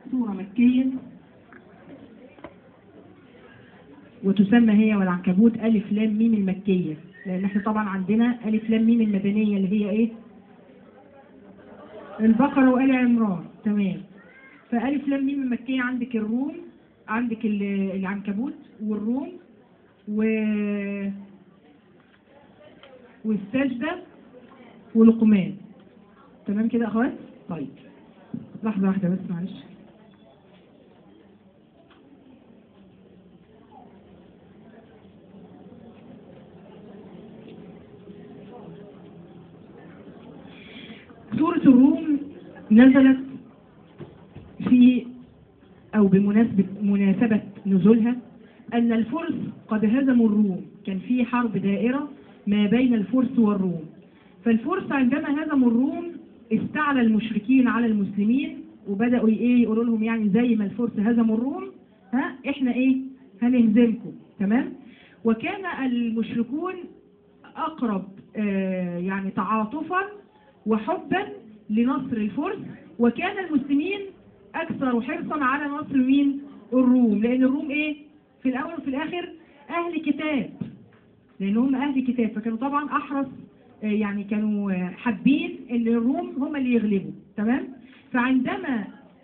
سورة مكية وتسمى هي والعنكبوت ألف لام ميم المكية لأن احنا طبعا عندنا ألف لام ميم المدنية اللي هي إيه؟ البقرة وآل عمران تمام فألف لام ميم المكية عندك الروم عندك ال- العنكبوت والروم و والسجدة ولقمان تمام كده يا أخوات؟ طيب لحظة واحدة بس معلش سورة الروم نزلت في أو بمناسبة مناسبة نزولها أن الفرس قد هزموا الروم كان في حرب دائرة ما بين الفرس والروم فالفرس عندما هزموا الروم استعلى المشركين على المسلمين وبدأوا ايه يقولوا لهم يعني زي ما الفرس هزموا الروم ها احنا ايه هنهزمكم تمام وكان المشركون أقرب آه يعني تعاطفا وحبا لنصر الفرس وكان المسلمين أكثر حرصا على نصر مين الروم لأن الروم إيه في الأول وفي الآخر أهل كتاب لأن هم أهل كتاب فكانوا طبعا أحرص آه، يعني كانوا آه، حابين ان الروم هم اللي يغلبوا تمام فعندما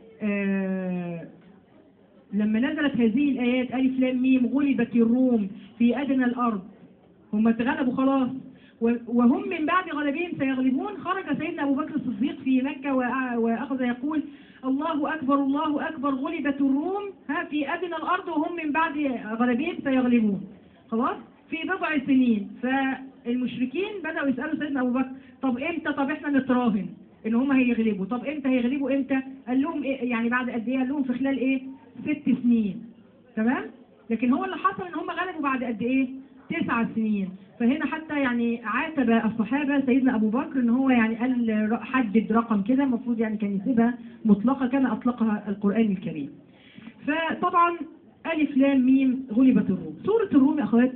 آه، لما نزلت هذه الآيات ألف لام ميم غلبت الروم في أدنى الأرض هم اتغلبوا خلاص و- وهم من بعد غلبهم سيغلبون خرج سيدنا أبو بكر الصديق في مكة وأ- وأخذ يقول الله أكبر الله أكبر غلبت الروم ها في أدنى الأرض وهم من بعد غلبهم سيغلبون خلاص في بضع سنين فالمشركين بدأوا يسألوا سيدنا أبو بكر طب إمتى طب إحنا نتراهن إن هم هيغلبوا طب إمتى هيغلبوا إمتى قال لهم إيه يعني بعد قد إيه قال لهم في خلال إيه ست سنين تمام لكن هو اللي حصل إن هم غلبوا بعد قد إيه تسع سنين فهنا حتى يعني عاتب الصحابة سيدنا أبو بكر إن هو يعني قال ر- حدد رقم كده المفروض يعني كان يسيبها مطلقة كما أطلقها القرآن الكريم فطبعا ألف لام ميم غلبت الروم سورة الروم يا أخوات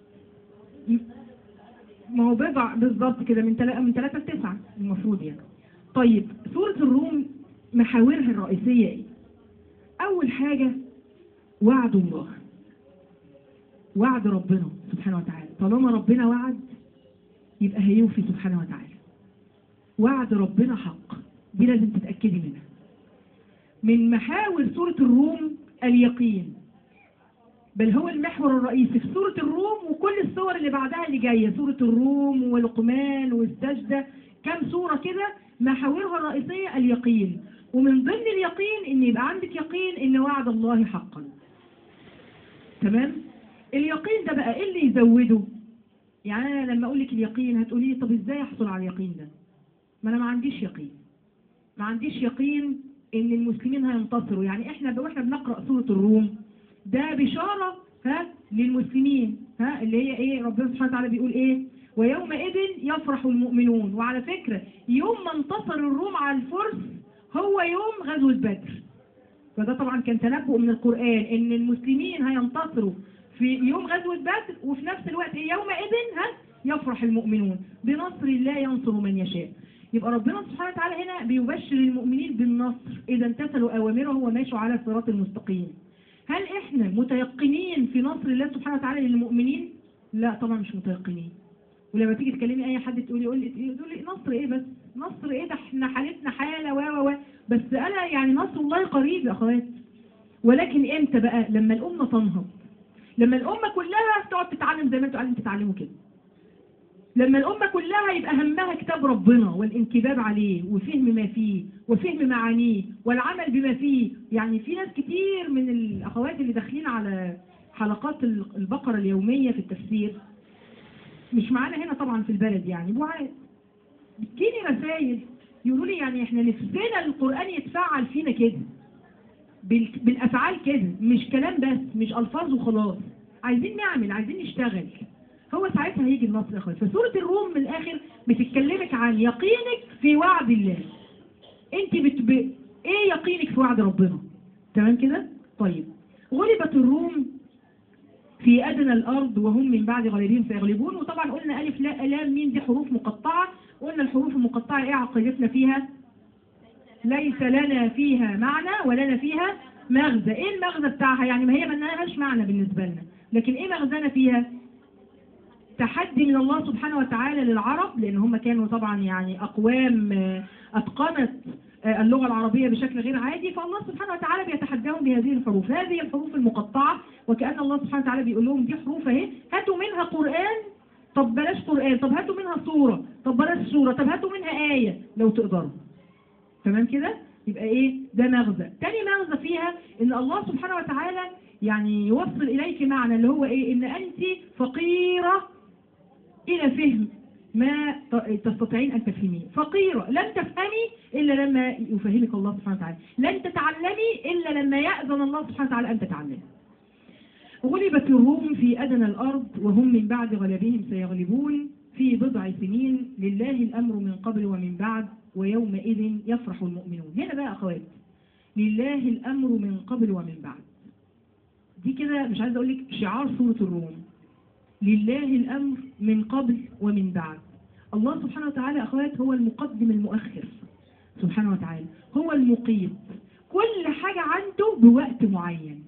م- ما هو بضع بالظبط كده من تلا من ثلاثة لتسعة المفروض يعني طيب سورة الروم محاورها الرئيسية إيه؟ أول حاجة وعد الله وعد ربنا سبحانه وتعالى طالما ربنا وعد يبقى هيوفي سبحانه وتعالى وعد ربنا حق دي لازم تتأكدي منها من محاور سورة الروم اليقين بل هو المحور الرئيسي في سورة الروم وكل السور اللي بعدها اللي جاية سورة الروم ولقمان والسجدة كم سورة كده محاورها الرئيسية اليقين ومن ضمن اليقين ان يبقى عندك يقين ان وعد الله حقا تمام اليقين ده بقى ايه اللي يزوده يعني انا لما اقول لك اليقين هتقولي لي طب ازاي احصل على اليقين ده ما انا ما عنديش يقين ما عنديش يقين ان المسلمين هينتصروا يعني احنا واحنا بنقرا سوره الروم ده بشاره ها للمسلمين ها اللي هي ايه ربنا سبحانه وتعالى بيقول ايه ويومئذ يفرح المؤمنون وعلى فكره يوم ما انتصر الروم على الفرس هو يوم غزوه بدر فده طبعا كان تنبؤ من القرآن ان المسلمين هينتصروا في يوم غزوة بدر وفي نفس الوقت يومئذ ها يفرح المؤمنون بنصر الله ينصر من يشاء يبقى ربنا سبحانه وتعالى هنا بيبشر المؤمنين بالنصر إذا امتثلوا أوامره وماشوا على الصراط المستقيم هل إحنا متيقنين في نصر الله سبحانه وتعالى للمؤمنين؟ لا طبعا مش متيقنين ولما تيجي تكلمي اي حد تقولي يقول لي يقول لي نصر ايه بس نصر ايه ده احنا حالتنا حاله و و و بس انا يعني نصر الله قريب يا اخوات ولكن امتى بقى لما الامه تنهض لما الامه كلها تقعد تتعلم زي ما انتوا قاعدين تتعلموا كده لما الامه كلها يبقى همها كتاب ربنا والانكباب عليه وفهم ما فيه وفهم معانيه والعمل بما فيه يعني في ناس كتير من الاخوات اللي داخلين على حلقات البقره اليوميه في التفسير مش معانا هنا طبعا في البلد يعني بعاد بتجيني رسائل يقولوا لي يعني احنا نفسنا القرآن يتفعل فينا كده بال- بالافعال كده مش كلام بس مش الفاظ وخلاص عايزين نعمل عايزين نشتغل هو ساعتها هيجي النصر يا اخويا فسوره الروم من الاخر بتتكلمك عن يقينك في وعد الله انت بت... ب... ايه يقينك في وعد ربنا تمام كده طيب غلبت الروم في أدنى الأرض وهم من بعد غالبين سيغلبون وطبعا قلنا ألف لا لام ميم دي حروف مقطعة قلنا الحروف المقطعة إيه عقيدتنا فيها ليس لنا فيها معنى ولنا فيها مغزى ايه المغزى بتاعها يعني ما هي ما لهاش معنى بالنسبة لنا لكن ايه مغزانا فيها تحدي من الله سبحانه وتعالى للعرب لان هم كانوا طبعا يعني اقوام آه، اتقنت آه، اللغة العربية بشكل غير عادي فالله سبحانه وتعالى بيتحداهم بهذه الحروف هذه الحروف المقطعة وكأن الله سبحانه وتعالى بيقول لهم دي حروف اهي هاتوا منها قرآن طب بلاش قرآن طب هاتوا منها صورة طب بلاش صورة طب هاتوا منها آية لو تقدروا تمام كده يبقى ايه ده مغزى تاني مغزى فيها ان الله سبحانه وتعالى يعني يوصل اليك معنى اللي هو ايه ان انت فقيرة الى فهم ما ت- تستطيعين ان تفهميه فقيرة لن تفهمي الا لما يفهمك الله سبحانه وتعالى لن تتعلمي الا لما يأذن الله سبحانه وتعالى ان تتعلمي غلبت الروم في أدنى الأرض وهم من بعد غلبهم سيغلبون في بضع سنين لله الأمر من قبل ومن بعد ويومئذ يفرح المؤمنون هنا بقى أخوات لله الأمر من قبل ومن بعد دي كده مش عايز أقول لك شعار سورة الروم لله الأمر من قبل ومن بعد الله سبحانه وتعالى أخوات هو المقدم المؤخر سبحانه وتعالى هو المقيت كل حاجة عنده بوقت معين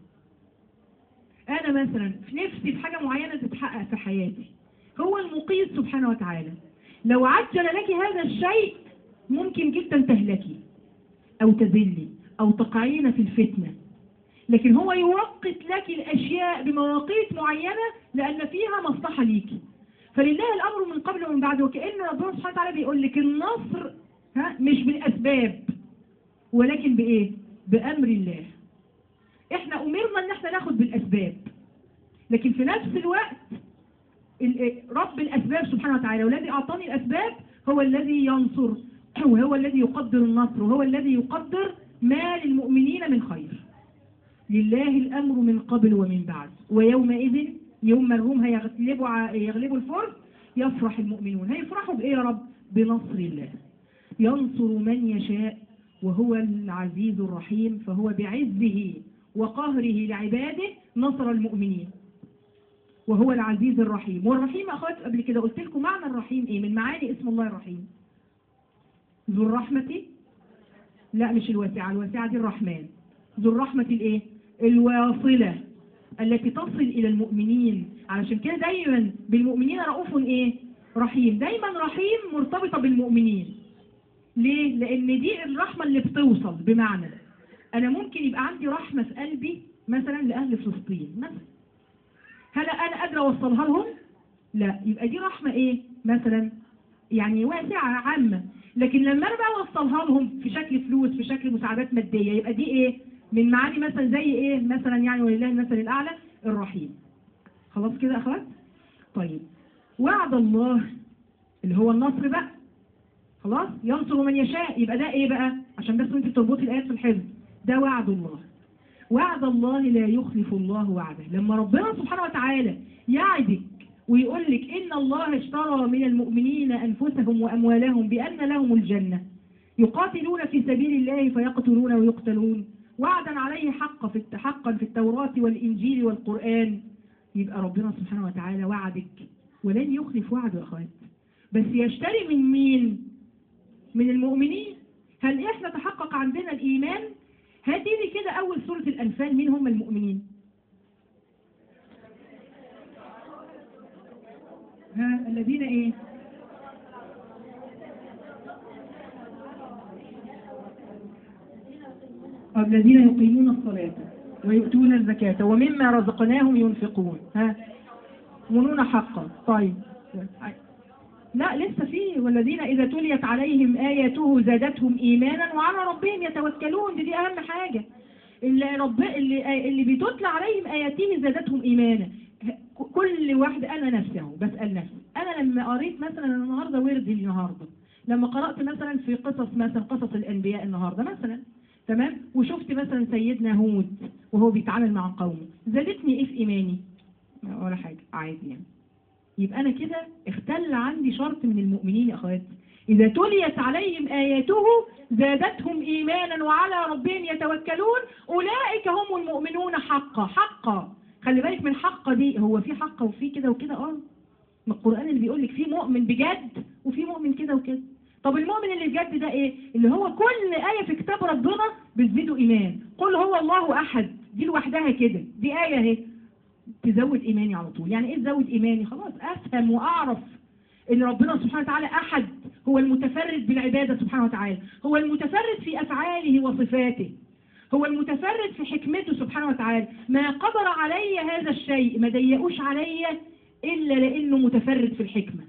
انا مثلا في نفسي في حاجة معينة تتحقق في حياتي هو المقيت سبحانه وتعالى لو عجل لك هذا الشيء ممكن جدا تهلكي او تذلي او تقعين في الفتنة لكن هو يوقت لك الاشياء بمواقيت معينة لان فيها مصلحة ليكي فلله الامر من قبل ومن بعد وكأن ربنا سبحانه وتعالى بيقول لك النصر ها مش بالاسباب ولكن بايه بامر الله احنا امرنا ان احنا ناخد بالاسباب لكن في نفس الوقت ال- رب الاسباب سبحانه وتعالى والذي اعطاني الاسباب هو الذي ينصر وهو الذي يقدر النصر وهو الذي يقدر ما للمؤمنين من خير لله الامر من قبل ومن بعد ويومئذ يوم ما الروم هيغلبوا ع- يغلبوا الفرس يفرح المؤمنون هيفرحوا بايه يا رب بنصر الله ينصر من يشاء وهو العزيز الرحيم فهو بعزه وقهره لعباده نصر المؤمنين وهو العزيز الرحيم والرحيم أخوات قبل كده قلت لكم معنى الرحيم إيه من معاني اسم الله الرحيم ذو الرحمة لا مش الواسعة الواسعة دي الرحمن ذو الرحمة الإيه الواصلة التي تصل إلى المؤمنين علشان كده دايما بالمؤمنين رؤوف إيه رحيم دايما رحيم مرتبطة بالمؤمنين ليه؟ لأن دي الرحمة اللي بتوصل بمعنى أنا ممكن يبقى عندي رحمة في قلبي مثلا لأهل فلسطين مثلا هل أنا قادرة أوصلها لهم؟ لا يبقى دي رحمة إيه؟ مثلا يعني واسعة عامة لكن لما أنا بقى أوصلها لهم في شكل فلوس في شكل مساعدات مادية يبقى دي إيه؟ من معاني مثلا زي إيه؟ مثلا يعني ولله المثل الأعلى الرحيم خلاص كده يا أخوات؟ طيب وعد الله اللي هو النصر بقى خلاص ينصر من يشاء يبقى ده ايه بقى عشان بس انت تربطي الايات في الحزب ده وعد الله وعد الله لا يخلف الله وعده لما ربنا سبحانه وتعالى يعدك ويقول لك ان الله اشترى من المؤمنين انفسهم واموالهم بان لهم الجنه يقاتلون في سبيل الله فيقتلون ويقتلون وعدا عليه حق في الت- حقا في التوراة والإنجيل والقرآن يبقى ربنا سبحانه وتعالى وعدك ولن يخلف وعده يا أخوات بس يشتري من مين من المؤمنين هل احنا تحقق عندنا الإيمان هاتي لي كده أول سورة الأنفال مين هم المؤمنين ها الذين ايه الذين يقيمون الصلاة ويؤتون الزكاة ومما رزقناهم ينفقون ها يؤمنون حقا طيب لا لسه فيه والذين إذا تليت عليهم آياته زادتهم إيمانا وعلى ربهم يتوكلون دي, دي أهم حاجة اللي, رب اللي, اللي بتتلى عليهم آياته زادتهم إيمانا كل واحد أنا نفسي اهو بسأل نفسي أنا لما قريت مثلا النهاردة وردي النهاردة لما قرأت مثلا في قصص مثلا قصص الأنبياء النهاردة مثلا تمام وشفت مثلا سيدنا هود وهو بيتعامل مع قومه زادتني ايه في ايماني ولا حاجة عادي يعني يبقى انا كده اختل عندي شرط من المؤمنين يا اخواتي اذا تليت عليهم اياته زادتهم ايمانا وعلى ربهم يتوكلون اولئك هم المؤمنون حقا حقا خلي بالك من حقا دي هو في حقا وفي كده وكده اه ما القران اللي بيقول لك في مؤمن بجد وفي مؤمن كده وكده طب المؤمن اللي بجد ده ايه اللي هو كل آية في كتاب ربنا بتزيده إيمان قل هو الله أحد دي لوحدها كده دي آية اهي تزود إيماني على طول يعني إيه تزود إيماني خلاص أفهم وأعرف إن ربنا سبحانه وتعالى أحد هو المتفرد بالعبادة سبحانه وتعالى هو المتفرد في أفعاله وصفاته هو المتفرد في حكمته سبحانه وتعالى ما قدر علي هذا الشيء ما ضيقوش علي إلا لأنه متفرد في الحكمة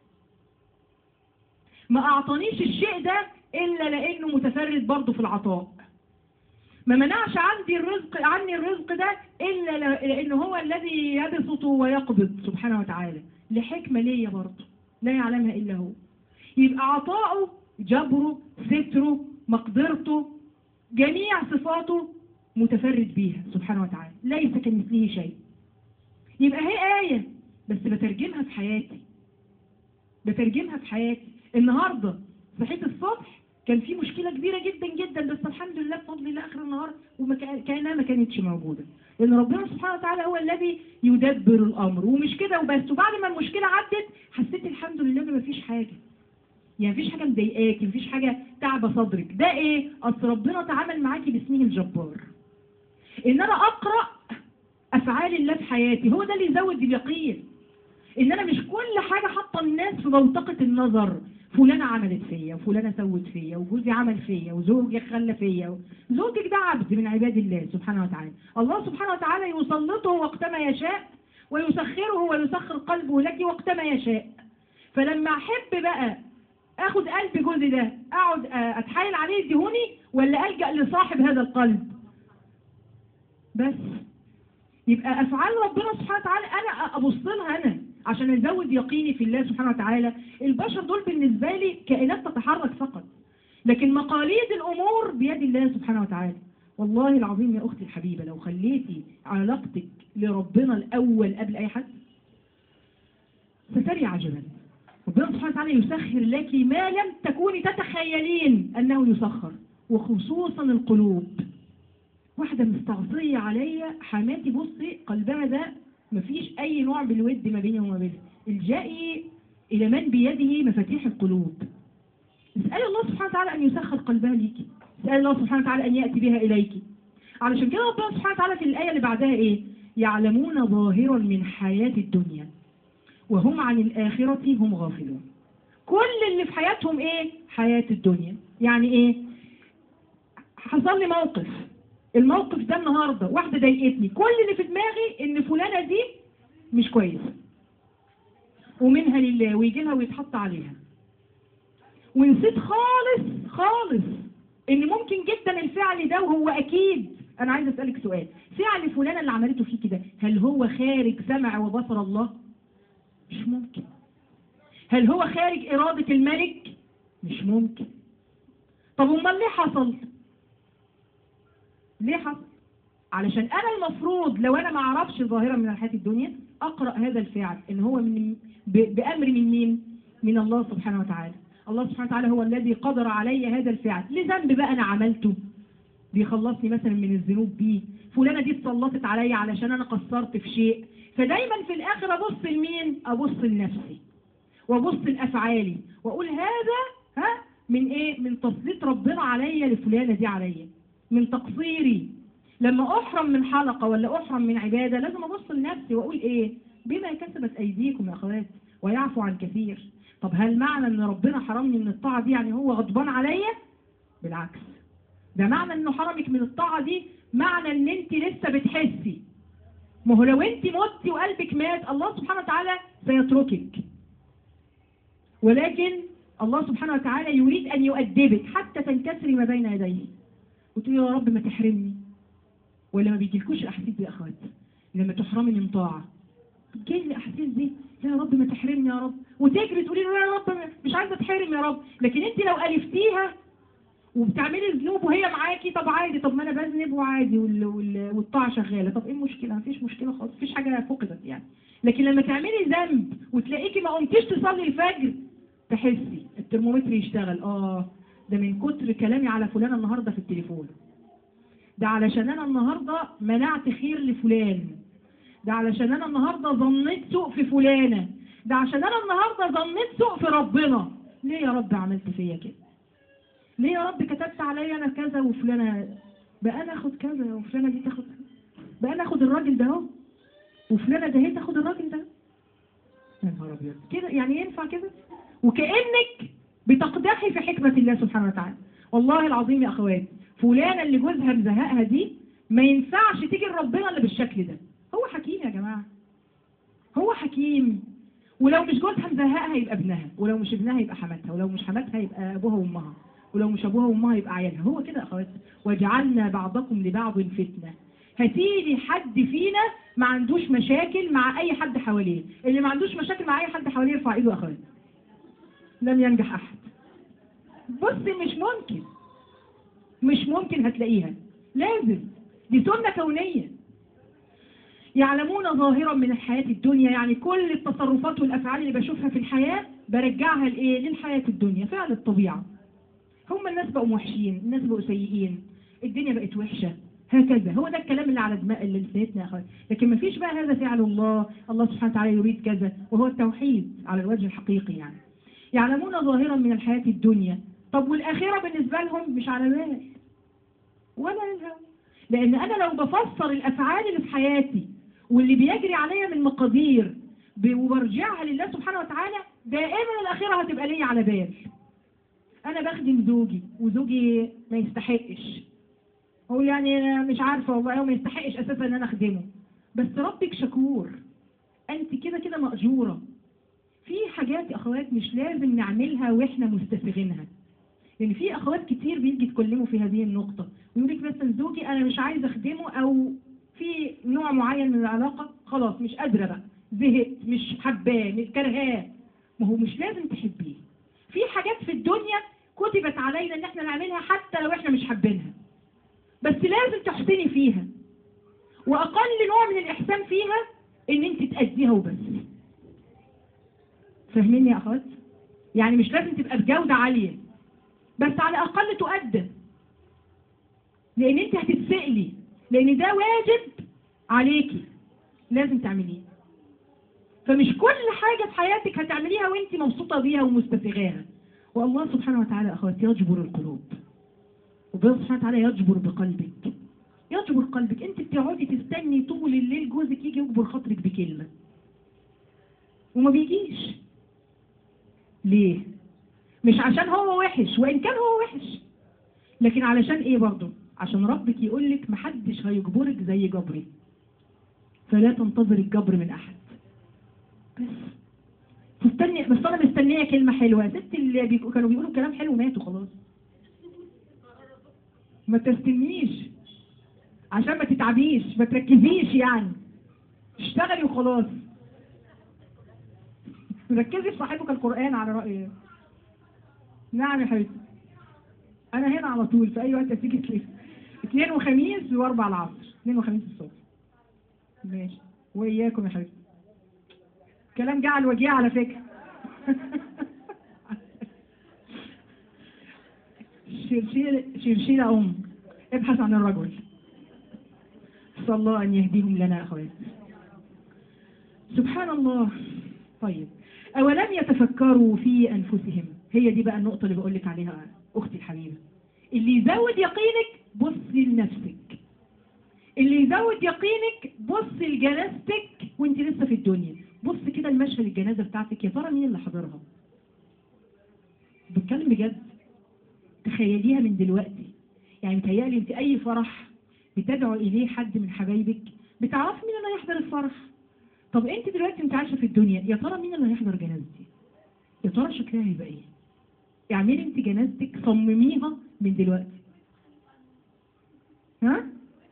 ما أعطانيش الشيء ده إلا لأنه متفرد برضه في العطاء ما منعش عندي الرزق عني الرزق ده إلا لأنه هو الذي يبسط ويقبض سبحانه وتعالى لحكمة ليا برضه لا يعلمها إلا هو يبقى عطاؤه جبره ستره مقدرته جميع صفاته متفرد بيها سبحانه وتعالى ليس كمثله شيء يبقى هي آية بس بترجمها في حياتي بترجمها في حياتي النهاردة صحيت الصبح كان في مشكلة كبيرة جدا جدا بس الحمد لله بفضل الله آخر النهار وكأنها ما كانتش موجودة لأن ربنا سبحانه وتعالى هو الذي يدبر الأمر ومش كده وبس وبعد ما المشكلة عدت حسيت الحمد لله ما فيش حاجة يعني مفيش حاجة مضايقاكي مفيش حاجة تعب صدرك ده ايه اصل ربنا تعامل معاكي باسمه الجبار ان انا اقرأ افعال الله في حياتي هو ده اللي يزود اليقين ان انا مش كل حاجة حاطه الناس في بوتقة النظر فلانة عملت فيا وفلانة سوت فيا وجوزي عمل فيا وزوجي خلى فيا زوجك ده عبد من عباد الله سبحانه وتعالى الله سبحانه وتعالى يسلطه وقتما يشاء ويسخره ويسخر قلبه لك وقتما يشاء فلما احب بقى اخد قلب جوزي ده اقعد اتحايل عليه يديهوني ولا الجا لصاحب هذا القلب بس يبقى افعال ربنا سبحانه وتعالى انا ابص لها انا عشان ازود يقيني في الله سبحانه وتعالى البشر دول بالنسبه لي كائنات تتحرك فقط لكن مقاليد الامور بيد الله سبحانه وتعالى والله العظيم يا اختي الحبيبه لو خليتي علاقتك لربنا الاول قبل اي حد ستري عجبا ربنا سبحانه وتعالى يسخر لك ما لم تكوني تتخيلين أنه يسخر وخصوصا القلوب واحدة مستعصية عليا حماتي بصي قلبها ده مفيش أي نوع بالود ما بيني وما بينها الجائي إلى من بيده مفاتيح القلوب اسأل الله سبحانه وتعالى أن يسخر قلبها ليكي اسأل الله سبحانه وتعالى أن يأتي بها إليك علشان كده ربنا سبحانه وتعالى في الآية اللي بعدها إيه يعلمون ظاهرا من حياة الدنيا وهم عن الآخرة هم غافلون كل اللي في حياتهم ايه حياة الدنيا يعني ايه حصل لي موقف الموقف ده النهاردة واحدة ضايقتني كل اللي في دماغي ان فلانة دي مش كويسة ومنها لله ويجي لها ويتحط عليها ونسيت خالص خالص ان ممكن جدا الفعل ده وهو اكيد انا عايز اسألك سؤال فعل فلانة اللي عملته فيه كده هل هو خارج سمع وبصر الله مش ممكن هل هو خارج إرادة الملك مش ممكن طب امال ليه حصل ليه حصل علشان انا المفروض لو انا ما اعرفش ظاهرة من الحياة الدنيا اقرأ هذا الفعل ان هو من بامر من مين من الله سبحانه وتعالى الله سبحانه وتعالى هو الذي قدر علي هذا الفعل لذنب بقى انا عملته بيخلصني مثلا من الذنوب دي فلانة دي اتسلطت عليا علشان انا قصرت في شيء فدايما في الاخر ابص لمين ابص لنفسي وابص لافعالي واقول هذا ها من ايه من تسليط ربنا عليا لفلانه دي عليا من تقصيري لما احرم من حلقه ولا احرم من عباده لازم ابص لنفسي واقول ايه بما كسبت ايديكم يا اخوات ويعفو عن كثير طب هل معنى ان ربنا حرمني من الطاعه دي يعني هو غضبان عليا بالعكس ده معنى انه حرمك من الطاعه دي معنى ان انت لسه بتحسي ما هو لو انت متي وقلبك مات الله سبحانه وتعالى سيتركك ولكن الله سبحانه وتعالى يريد أن يؤدبك حتى تنكسري ما بين يديه وتقولي يا رب ما تحرمني ولا ما بيجيلكوش الأحاسيس دي يا أخوات لما تحرمي من طاعة جاي لي أحاسيس دي يا رب ما تحرمني يا رب وتجري تقولي له يا رب مش عايزة تحرم يا رب لكن انت لو ألفتيها وبتعملي ذنوب وهي معاكي طب عادي طب ما انا بذنب وعادي وال... وال... والطاعه شغاله طب ايه المشكله مفيش مشكله خالص مفيش حاجه فقدت يعني لكن لما تعملي ذنب وتلاقيكي ما قمتيش تصلي الفجر تحسي الترمومتر يشتغل اه ده من كتر كلامي على فلانه النهارده في التليفون ده علشان انا النهارده منعت خير لفلان ده علشان انا النهارده ظنيت سوء في فلانه ده عشان انا النهارده ظنيت سوء في ربنا ليه يا رب عملت فيا كده ليه يا رب كتبت عليا انا كذا وفلانه بقى انا اخد كذا وفلانه دي تاخد بقى انا اخد الراجل ده اهو وفلانه ده هي تاخد الراجل ده يا نهار ابيض كده يعني ينفع كده وكانك بتقدحي في حكمه الله سبحانه وتعالى والله العظيم يا اخواتي فلانه اللي جوزها مزهقها دي ما ينفعش تيجي لربنا الا بالشكل ده هو حكيم يا جماعه هو حكيم ولو مش جوزها مزهقها يبقى ابنها ولو مش ابنها يبقى حماتها ولو مش حماتها يبقى ابوها وامها ولو مش ابوها وامها يبقى عيالها هو كده يا اخواتي وجعلنا بعضكم لبعض فتنه هتيجي حد فينا ما عندوش مشاكل مع اي حد حواليه اللي ما عندوش مشاكل مع اي حد حواليه يرفع ايده يا اخواتي لم ينجح احد بصي مش ممكن مش ممكن هتلاقيها لازم دي سنه كونيه يعلمون ظاهرا من الحياة الدنيا يعني كل التصرفات والأفعال اللي بشوفها في الحياة برجعها لإيه؟ للحياة الدنيا فعل الطبيعة هم الناس بقوا وحشين الناس بقوا سيئين الدنيا بقت وحشة هكذا هو ده الكلام اللي على دماء اللي لسانتنا يا اخوان لكن ما فيش بقى هذا فعل الله الله سبحانه وتعالى يريد كذا وهو التوحيد على الوجه الحقيقي يعني يعلمون ظاهرا من الحياة الدنيا طب والآخرة بالنسبة لهم مش على بال ولا الهوى لأن أنا لو بفسر الأفعال اللي في حياتي واللي بيجري عليا من مقادير ب- وبرجعها لله سبحانه وتعالى دائما الأخيرة هتبقى ليا على بال أنا بخدم زوجي وزوجي ما يستحقش هو يعني أنا مش عارفة والله هو ما يستحقش أساسا إن أنا أخدمه بس ربك شكور أنت كده كده مأجورة في حاجات يا أخوات مش لازم نعملها وإحنا مستسيغينها لأن في أخوات كتير بيجي يتكلموا في هذه النقطة ويقول لك مثلا زوجي أنا مش عايز أخدمه أو في نوع معين من العلاقة خلاص مش قادرة بقى زهقت مش حباه مش كرهاه ما هو مش لازم تحبيه في حاجات في الدنيا كتبت علينا ان احنا نعملها حتى لو احنا مش حابينها بس لازم تحسني فيها واقل نوع من الاحسان فيها ان انت تأديها وبس فاهميني يا اخوات يعني مش لازم تبقى بجودة عالية بس على الاقل تؤدى لان انت هتتسألي لان ده واجب عليكي لازم تعمليه فمش كل حاجة في حياتك هتعمليها وانت مبسوطة بيها ومستسيغاها والله سبحانه وتعالى يا اخواتي يجبر القلوب وبالله سبحانه وتعالى يجبر بقلبك يجبر قلبك انت بتقعدي تستني طول الليل جوزك يجي يجبر خاطرك بكلمة وما بيجيش ليه مش عشان هو وحش وان كان هو وحش لكن علشان ايه برضه عشان ربك يقول لك محدش هيجبرك زي جبري فلا تنتظر الجبر من احد بس تستني بس انا مستنيه كلمه حلوه ست اللي بيك... كانوا بيقولوا كلام حلو ماتوا خلاص ما تستنيش عشان ما تتعبيش ما تركزيش يعني اشتغلي وخلاص ركزي في صاحبك القرآن على رأيي نعم يا حبيبتي أنا هنا على طول في أي وقت هتيجي تلاقي اثنين وخميس وأربع العصر اثنين وخميس الصبح ماشي وإياكم يا حبيبتي كلام جه على الوجيه على فكرة شرشيل شرشيل أم ابحث عن الرجل صلى الله أن يهديهم لنا أخوات سبحان الله طيب أولم يتفكروا في أنفسهم هي دي بقى النقطة اللي بقول لك عليها أختي الحبيبة اللي يزود يقينك بصي لنفسك اللي يزود يقينك بص لجنازتك وانت لسه في الدنيا بص كده المشهد الجنازة بتاعتك يا ترى مين اللي حضرها بتكلم بجد تخيليها من دلوقتي يعني متهيألي انت اي فرح بتدعو اليه حد من حبايبك بتعرفي مين اللي هيحضر الفرح طب انت دلوقتي انت عايشه في الدنيا يا ترى مين اللي هيحضر جنازتي يا ترى شكلها هيبقى ايه اعملي انت جنازتك صمميها من دلوقتي ها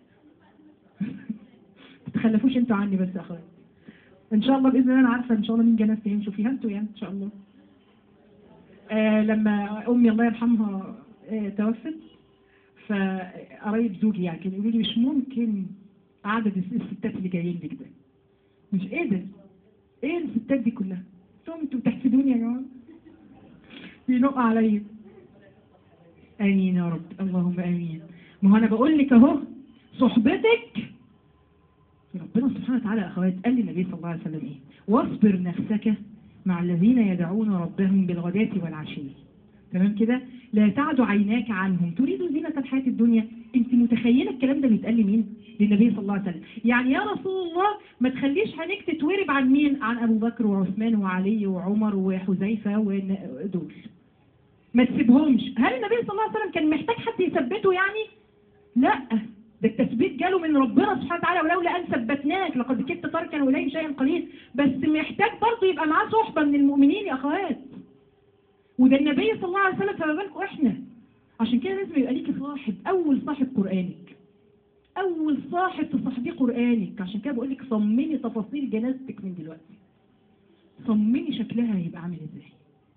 تتخلفوش انتوا عني بس يا اخوات ان شاء الله باذن الله انا عارفه ان شاء الله مين جنازتي يمشوا فيها انتوا يعني ان شاء الله آه لما امي الله يرحمها آه توفت فقرايب زوجي يعني كانوا يقولوا لي مش ممكن عدد الستات اللي جايين لك ده مش ايه ده ايه الستات دي كلها قلت لهم انتوا بتحسدوني يا جماعه بينق عليا امين يا رب اللهم امين ما هو انا بقول لك اهو صحبتك ربنا سبحانه وتعالى يا اخوات قال للنبي صلى الله عليه وسلم ايه واصبر نفسك مع الذين يدعون ربهم بالغداة والعشي تمام كده لا تعد عيناك عنهم تريد زينة الحياة الدنيا انت متخيلة الكلام ده بيتقال لمين للنبي صلى الله عليه وسلم يعني يا رسول الله ما تخليش عينيك تتورب عن مين عن ابو بكر وعثمان وعلي وعمر وحذيفة ودول ما تسيبهمش هل النبي صلى الله عليه وسلم كان محتاج حد يثبته يعني لا ده التثبيت جاله من ربنا سبحانه وتعالى ولولا ان ثبتناك لقد كدت تركا اليه شيئا قليل بس محتاج برضه يبقى معاه صحبه من المؤمنين يا اخوات وده النبي صلى الله عليه وسلم فما بالكم احنا عشان كده لازم يبقى ليكي صاحب اول صاحب قرانك اول صاحب تصاحبيه قرانك عشان كده بقول لك صممي تفاصيل جنازتك من دلوقتي صممي شكلها هيبقى عامل ازاي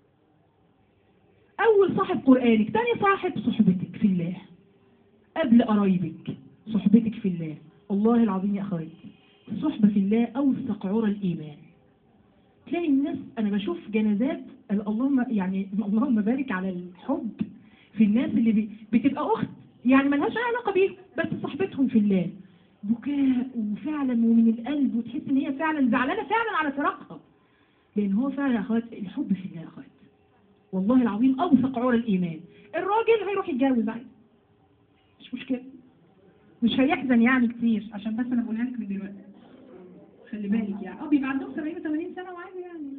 اول صاحب قرانك تاني صاحب صحبتك في الله قبل قرايبك صحبتك في الله والله العظيم يا اخواتي الصحبه في الله اوثق عرى الايمان تلاقي الناس انا بشوف جنازات اللهم يعني اللهم بارك على الحب في الناس اللي بي بتبقى اخت يعني ملهاش اي علاقه بيهم بس صاحبتهم في الله بكاء وفعلا ومن القلب وتحس ان هي فعلا زعلانه فعلا على فراقها لان هو فعلا يا اخوات الحب في الله يا اخوات والله العظيم اوثق عرى الايمان الراجل هيروح يتجوز عادي مش مشكله مش هيحزن يعني كتير عشان بس انا بقولها لك من دلوقتي خلي بالك يعني اه بيبقى عندهم 70 و80 سنه وعادي يعني